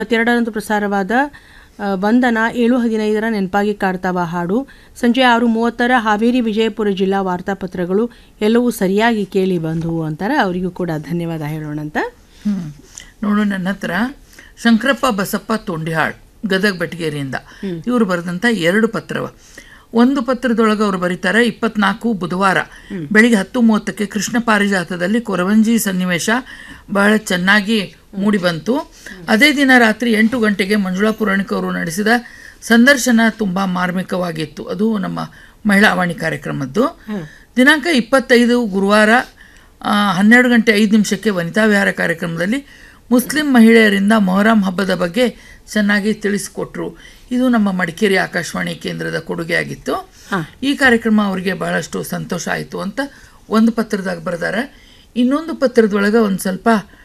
ಇಪ್ಪತ್ತೆರಡರಂದು ಪ್ರಸಾರವಾದ ಆ, ವಂದನ ಏಳು ಹದಿನೈದರ ನೆನಪಾಗಿ ಕಾಡ್ತಾವ ಹಾಡು ಸಂಜೆ ಆರು ಮೂವತ್ತರ ಹಾವೇರಿ ವಿಜಯಪುರ ಜಿಲ್ಲಾ ವಾರ್ತಾಪತ್ರಗಳು ಎಲ್ಲವೂ ಸರಿಯಾಗಿ ಕೇಳಿ ಬಂದವು ಅಂತಾರೆ ಅವರಿಗೂ ಕೂಡ ಧನ್ಯವಾದ ಹೇಳೋಣ ಅಂತ ಹ್ಮ್. ನೋಡು ನನ್ನ ಹತ್ರ ಶಂಕರಪ್ಪ ಬಸಪ್ಪ ತೊಂಡಿಹಾಳ್ ಗದಗ ಬೆಟಗೇರಿಯಿಂದ ಇವರು ಬರೆದಂಥ ಎರಡು ಪತ್ರವ ಒಂದು ಪತ್ರದೊಳಗೆ ಅವರು ಬರೀತಾರೆ ಇಪ್ಪತ್ನಾಲ್ಕು ಬುಧವಾರ ಬೆಳಿಗ್ಗೆ ಹತ್ತು ಮೂವತ್ತಕ್ಕೆ ಕೃಷ್ಣ ಪಾರಿಜಾತದಲ್ಲಿ ಕೊರವಂಜಿ ಸನ್ನಿವೇಶ ಬಹಳ ಚೆನ್ನಾಗಿ ಮೂಡಿ ಬಂತು ಅದೇ ದಿನ ರಾತ್ರಿ ಎಂಟು ಗಂಟೆಗೆ ಮಂಜುಳಾ ಪುರಾಣಿಕ್ ಅವರು ನಡೆಸಿದ ಸಂದರ್ಶನ ತುಂಬಾ ಮಾರ್ಮಿಕವಾಗಿತ್ತು ಅದು ನಮ್ಮ ಮಹಿಳಾ ವಾಣಿ ಕಾರ್ಯಕ್ರಮದ್ದು ದಿನಾಂಕ ಇಪ್ಪತ್ತೈದು ಗುರುವಾರ ಆ, ಹನ್ನೆರಡು ಗಂಟೆ ಐದು ನಿಮಿಷಕ್ಕೆ ವನಿತಾ ವಿಹಾರ ಕಾರ್ಯಕ್ರಮದಲ್ಲಿ ಮುಸ್ಲಿಂ ಮಹಿಳೆಯರಿಂದ ಮೊಹರಂ ಹಬ್ಬದ ಬಗ್ಗೆ ಚೆನ್ನಾಗಿ ತಿಳಿಸಿಕೊಟ್ರು ಇದು ನಮ್ಮ ಮಡಿಕೇರಿ ಆಕಾಶವಾಣಿ ಕೇಂದ್ರದ ಕೊಡುಗೆಯಾಗಿತ್ತು ಈ ಕಾರ್ಯಕ್ರಮ ಅವರಿಗೆ ಬಹಳಷ್ಟು ಸಂತೋಷ ಆಯಿತು ಅಂತ ಒಂದು ಪತ್ರದಾಗ ಬರೆದಾರೆ ಇನ್ನೊಂದು ಪತ್ರದೊಳಗೆ ಒಂದು ಸ್ವಲ್ಪ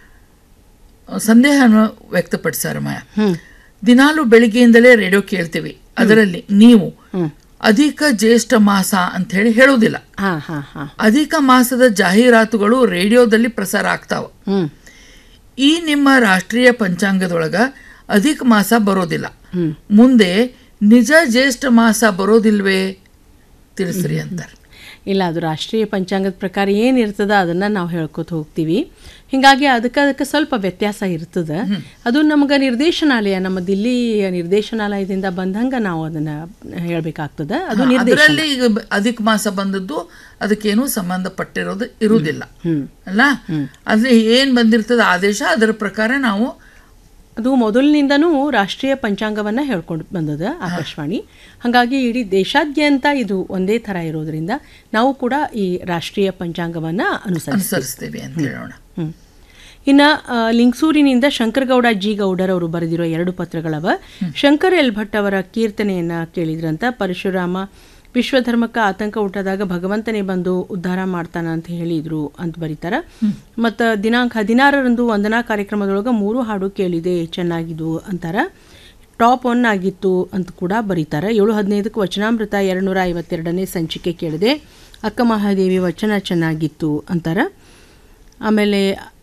ಸಂದೇಹನ ವ್ಯಕ್ತಪಡಿಸಾರ ಮಾಯ ದಿನಾಲು ಬೆಳಿಗ್ಗೆಯಿಂದಲೇ ರೇಡಿಯೋ ಕೇಳ್ತೀವಿ ಅದರಲ್ಲಿ ನೀವು ಅಧಿಕ ಜ್ಯೇಷ್ಠ ಮಾಸ ಅಂತ ಹೇಳಿ ಹೇಳೋದಿಲ್ಲ ಹಾ ಹಾ ಹಾ ಅಧಿಕ ಮಾಸದ ಜಾಹೀರಾತುಗಳು ರೇಡಿಯೋದಲ್ಲಿ ಪ್ರಸಾರ ಆಗ್ತಾವ ಹ್ಮ್ ಈ ನಿಮ್ಮ ರಾಷ್ಟ್ರೀಯ ಪಂಚಾಂಗದೊಳಗ ಅಧಿಕ ಮಾಸ ಬರೋದಿಲ್ಲ ಮುಂದೆ ನಿಜ ಜ್ಯೇಷ್ಠ ಮಾಸ ಬರೋದಿಲ್ವೇ ತಿಳಿಸ್ರಿ ಅಂತಾರೆ ಇಲ್ಲ ಅದು ರಾಷ್ಟ್ರೀಯ ಪಂಚಾಂಗದ ಪ್ರಕಾರ ಏನಿರ್ತದ ಅದನ್ನ ನಾವು ಹೇಳ್ಕೊತ ಹೋಗ್ತೀವಿ ಹಿಂಗಾಗಿ ಅದಕ್ಕೆ ಅದಕ್ಕೆ ಸ್ವಲ್ಪ ವ್ಯತ್ಯಾಸ ಇರ್ತದೆ ಅದು ನಮ್ಗೆ ನಿರ್ದೇಶನಾಲಯ ನಮ್ಮ ದಿಲ್ಲಿ ನಿರ್ದೇಶನಾಲಯದಿಂದ ಬಂದಂಗ ನಾವು ಅದನ್ನ ಹೇಳ್ಬೇಕಾಗ್ತದೆ ಅದು ನಿರ್ದೇಶ ಅದರಲ್ಲಿ ಈಗ ಬ- ಅಧಿಕ ಮಾಸ ಬಂದದ್ದು ಅದಕ್ಕೇನು ಸಂಬಂಧಪಟ್ಟಿರೋದು ಇರುವುದಿಲ್ಲ ಅಲ್ಲ ಅದ್ರ ಏನ್ ಬಂದಿರ್ತದ ಆದೇಶ ಅದರ ಪ್ರಕಾರ ನಾವು ಅದು ಮೊದಲಿನಿಂದನೂ ರಾಷ್ಟ್ರೀಯ ಪಂಚಾಂಗವನ್ನ ಹೇಳ್ಕೊಂಡು ಬಂದದ ಆಕಾಶವಾಣಿ ಹಾಗಾಗಿ ಇಡೀ ದೇಶಾದ್ಯಂತ ಇದು ಒಂದೇ ಥರ ಇರೋದ್ರಿಂದ ನಾವು ಕೂಡ ಈ ರಾಷ್ಟ್ರೀಯ ಪಂಚಾಂಗವನ್ನ ಅನುಸರಿಸ್ತೀವಿ ಅನುಸರಿಸ್ತೇವೆ ಅಂತ ಹೇಳೋಣ ಹ್ಮ್. ಇನ್ನ ಆ, ಲಿಂಗಸೂರಿನಿಂದ ಶಂಕರಗೌಡ ಜಿ ಗೌಡರ್ ಅವರು ಬರೆದಿರೋ ಎರಡು ಪತ್ರಗಳವ ಶಂಕರ್ ಎಲ್ ಭಟ್ ಅವರ ಕೀರ್ತನೆಯನ್ನ ಕೇಳಿದ್ರಂತ ಪರಶುರಾಮ ವಿಶ್ವಧರ್ಮಕ್ಕೆ ಆತಂಕ ಹುಟ್ಟದಾಗ ಭಗವಂತನೇ ಬಂದು ಉದ್ಧಾರ ಮಾಡ್ತಾನ ಅಂತ ಹೇಳಿದ್ರು ಅಂತ ಬರೀತಾರ ಮತ್ತ ದಿನಾಂಕ ಹದಿನಾರರಂದು ವಂದನಾ ಕಾರ್ಯಕ್ರಮದೊಳಗೆ ಮೂರು ಹಾಡು ಕೇಳಿದೆ ಚೆನ್ನಾಗಿದ್ದು ಅಂತಾರ ಟಾಪ್ ಒನ್ ಆಗಿತ್ತು ಅಂತ ಕೂಡ ಬರೀತಾರೆ ಏಳು ಹದಿನೈದಕ್ಕೆ ವಚನಾಮೃತ ಎರಡುನೂರ ಐವತ್ತೆರಡನೇ ಸಂಚಿಕೆ ಕೇಳಿದೆ ಅಕ್ಕ ಮಹಾದೇವಿ ವಚನ ಚೆನ್ನಾಗಿತ್ತು ಅಂತಾರ ಆಮೇಲೆ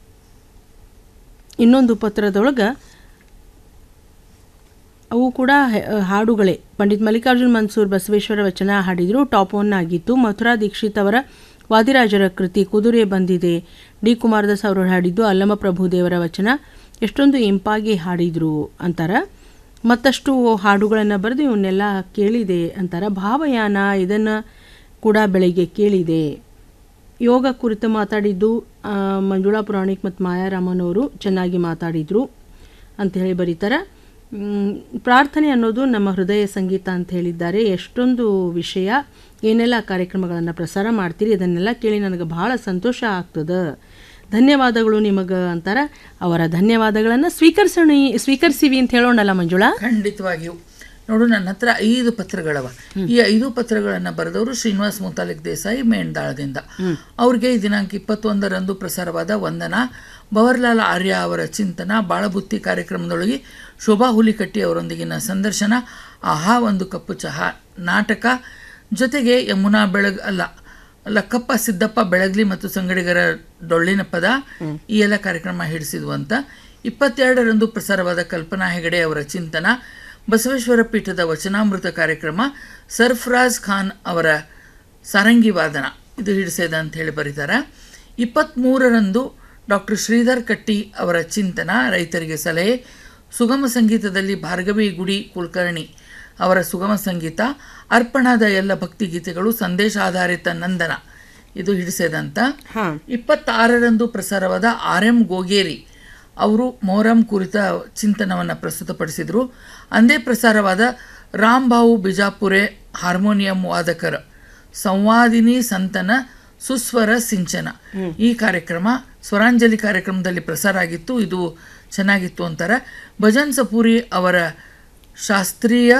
ಇನ್ನೊಂದು ಪತ್ರದೊಳಗೆ ಅವು ಕೂಡ ಹೆ- ಹಾಡುಗಳೇ ಪಂಡಿತ್ ಮಲ್ಲಿಕಾರ್ಜುನ್ ಮನ್ಸೂರ್ ಬಸವೇಶ್ವರ ವಚನ ಹಾಡಿದ್ರು ಟಾಪ್ ಒನ್ ಆಗಿತ್ತು ಮಥುರಾ ದೀಕ್ಷಿತ್ ಅವರ ವಾದಿರಾಜರ ಕೃತಿ ಕುದುರೆ ಬಂದಿದೆ ಡಿ ಕುಮಾರದಾಸ್ ಅವರು ಹಾಡಿದ್ದು ಅಲ್ಲಮ ಪ್ರಭುದೇವರ ವಚನ ಎಷ್ಟೊಂದು ಇಂಪಾಗಿ ಹಾಡಿದ್ರು ಅಂತಾರ ಮತ್ತಷ್ಟು ಹಾಡುಗಳನ್ನು ಬರೆದು ಇವನ್ನೆಲ್ಲ ಕೇಳಿದೆ ಅಂತಾರ ಭಾವಯಾನ ಇದನ್ನು ಕೂಡ ಬೆಳಿಗ್ಗೆ ಕೇಳಿದೆ ಯೋಗ ಕುರಿತು ಮಾತಾಡಿದ್ದು ಆ, ಮಂಜುಳಾ ಪುರಾಣಿಕ್ ಮತ್ತು ಮಾಯಾರಾಮನ್ ಅವರು ಚೆನ್ನಾಗಿ ಮಾತಾಡಿದರು ಅಂತ ಹೇಳಿ ಬರೀತಾರೆ ಮ್, ಪ್ರಾರ್ಥನೆ ಅನ್ನೋದು ನಮ್ಮ ಹೃದಯ ಸಂಗೀತ ಅಂತ ಹೇಳಿದ್ದಾರೆ ಎಷ್ಟೊಂದು ವಿಷಯ ಏನೆಲ್ಲ ಕಾರ್ಯಕ್ರಮಗಳನ್ನು ಪ್ರಸಾರ ಮಾಡ್ತೀರಿ ಅದನ್ನೆಲ್ಲ ಕೇಳಿ ನನಗೆ ಬಹಳ ಸಂತೋಷ ಆಗ್ತದೆ ಧನ್ಯವಾದಗಳು ನಿಮಗೆ ಅಂತಾರ ಅವರ ಧನ್ಯವಾದಗಳನ್ನು ಸ್ವೀಕರಿಸೋಣ ಸ್ವೀಕರಿಸಿವಿ ಅಂತ ಹೇಳೋಣಲ್ಲ ಮಂಜುಳಾ ಖಂಡಿತವಾಗಿಯೂ ನೋಡು ನನ್ನ ಹತ್ರ ಐದು ಪತ್ರಗಳವ ಈ ಐದು ಪತ್ರಗಳನ್ನ ಬರೆದವರು ಶ್ರೀನಿವಾಸ್ ಮುತಾಲಿಕ್ ದೇಸಾಯಿ ಮೇಣ್ದಾಳದಿಂದ ಅವ್ರಿಗೆ ಈ ದಿನಾಂಕ ಇಪ್ಪತ್ತೊಂದರಂದು ಪ್ರಸಾರವಾದ ವಂದನ ಬವರ್ಲಾಲ್ ಆರ್ಯ ಅವರ ಚಿಂತನ ಬಾಳಬುತ್ತಿ ಕಾರ್ಯಕ್ರಮದೊಳಗೆ ಶೋಭಾ ಹುಲಿಕಟ್ಟಿ ಅವರೊಂದಿಗಿನ ಸಂದರ್ಶನ ಆಹಾ ಒಂದು ಕಪ್ಪು ಚಹಾ ನಾಟಕ ಜೊತೆಗೆ ಯಮುನಾ ಬೆಳಗ್ ಅಲ್ಲ ಲಕ್ಕಪ್ಪ ಸಿದ್ದಪ್ಪ ಬೆಳಗ್ಲಿ ಮತ್ತು ಸಂಗಡಿಗರ ಡೊಳ್ಳಿನ ಪದ ಈ ಎಲ್ಲ ಕಾರ್ಯಕ್ರಮ ಹಿಡಿಸಿದ್ವು ಅಂತ ಇಪ್ಪತ್ತೆರಡರಂದು ಪ್ರಸಾರವಾದ ಕಲ್ಪನಾ ಹೆಗಡೆ ಅವರ ಚಿಂತನ ಬಸವೇಶ್ವರ ಪೀಠದ ವಚನಾಮೃತ ಕಾರ್ಯಕ್ರಮ ಸರ್ಫರಾಜ್ ಖಾನ್ ಅವರ ಸಾರಂಗಿ ವಾದನ ಇದು ಹಿಡಿಸಿದ ಅಂತ ಹೇಳಿ ಬರೀತಾರೆ ಇಪ್ಪತ್ತ್ಮೂರರಂದು ಡಾಕ್ಟರ್ ಶ್ರೀಧರ್ ಕಟ್ಟಿ ಅವರ ಚಿಂತನ ರೈತರಿಗೆ ಸಲಹೆ ಸುಗಮ ಸಂಗೀತದಲ್ಲಿ ಭಾರ್ಗವಿ ಗುಡಿ ಕುಲಕರ್ಣಿ ಅವರ ಸುಗಮ ಸಂಗೀತ ಅರ್ಪಣಾದ ಎಲ್ಲ ಭಕ್ತಿಗೀತೆಗಳು ಸಂದೇಶ ಆಧಾರಿತ ನಂದನ ಇದು ಹಿಡಿಸೇದಂತ ಹಾಂ ಇಪ್ಪತ್ತಾರರಂದು ಪ್ರಸಾರವಾದ ಆರ್ ಎಂ ಗೋಗೇರಿ ಅವರು ಮೊಹರಂ ಕುರಿತ ಚಿಂತನವನ್ನು ಪ್ರಸ್ತುತಪಡಿಸಿದರು ಅಂದೇ ಪ್ರಸಾರವಾದ ರಾಮ್ಭಾವು ಬಿಜಾಪುರೆ ಹಾರ್ಮೋನಿಯಂ ವಾದಕರ ಸಂವಾದಿನಿ ಸಂತನ ಸುಸ್ವರ ಸಿಂಚನ ಈ ಕಾರ್ಯಕ್ರಮ ಸ್ವರಾಂಜಲಿ ಕಾರ್ಯಕ್ರಮದಲ್ಲಿ ಪ್ರಸಾರ ಆಗಿತ್ತು ಇದು ಚೆನ್ನಾಗಿತ್ತು ಅಂತಾರೆ ಭಜನ್ ಸಪೂರಿ ಅವರ ಶಾಸ್ತ್ರೀಯ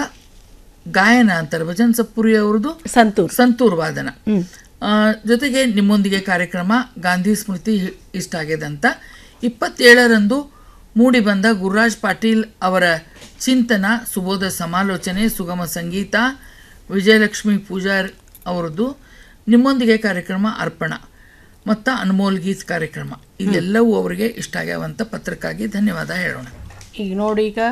ಗಾಯನ ಅಂತಾರೆ ಭಜನ್ ಸಪೂರಿ ಅವ್ರದ್ದು ಸಂತೂರ್ ಸಂತೂರ್ ವಾದನ ಆ, ಜೊತೆಗೆ ನಿಮ್ಮೊಂದಿಗೆ ಕಾರ್ಯಕ್ರಮ ಗಾಂಧಿ ಸ್ಮೃತಿ ಇಷ್ಟ ಆಗಿದೆ ಅಂತ ಇಪ್ಪತ್ತೇಳರಂದು ಮೂಡಿ ಬಂದ ಗುರುರಾಜ್ ಪಾಟೀಲ್ ಅವರ ಚಿಂತನ ಸುಬೋಧ ಸಮಾಲೋಚನೆ ಸುಗಮ ಸಂಗೀತ ವಿಜಯಲಕ್ಷ್ಮಿ ಪೂಜಾರ್ ಅವರದ್ದು ನಿಮ್ಮೊಂದಿಗೆ ಕಾರ್ಯಕ್ರಮ ಅರ್ಪಣ ಮತ್ತು ಅನ್ಮೋಲ್ ಗೀತ್ ಕಾರ್ಯಕ್ರಮ ಇದೆಲ್ಲವೂ ಅವರಿಗೆ ಇಷ್ಟ ಆಗ್ಯಾವಂತ ಪತ್ರಕ್ಕಾಗಿ ಧನ್ಯವಾದ ಹೇಳೋಣ ಈಗ ನೋಡಿ ಈಗ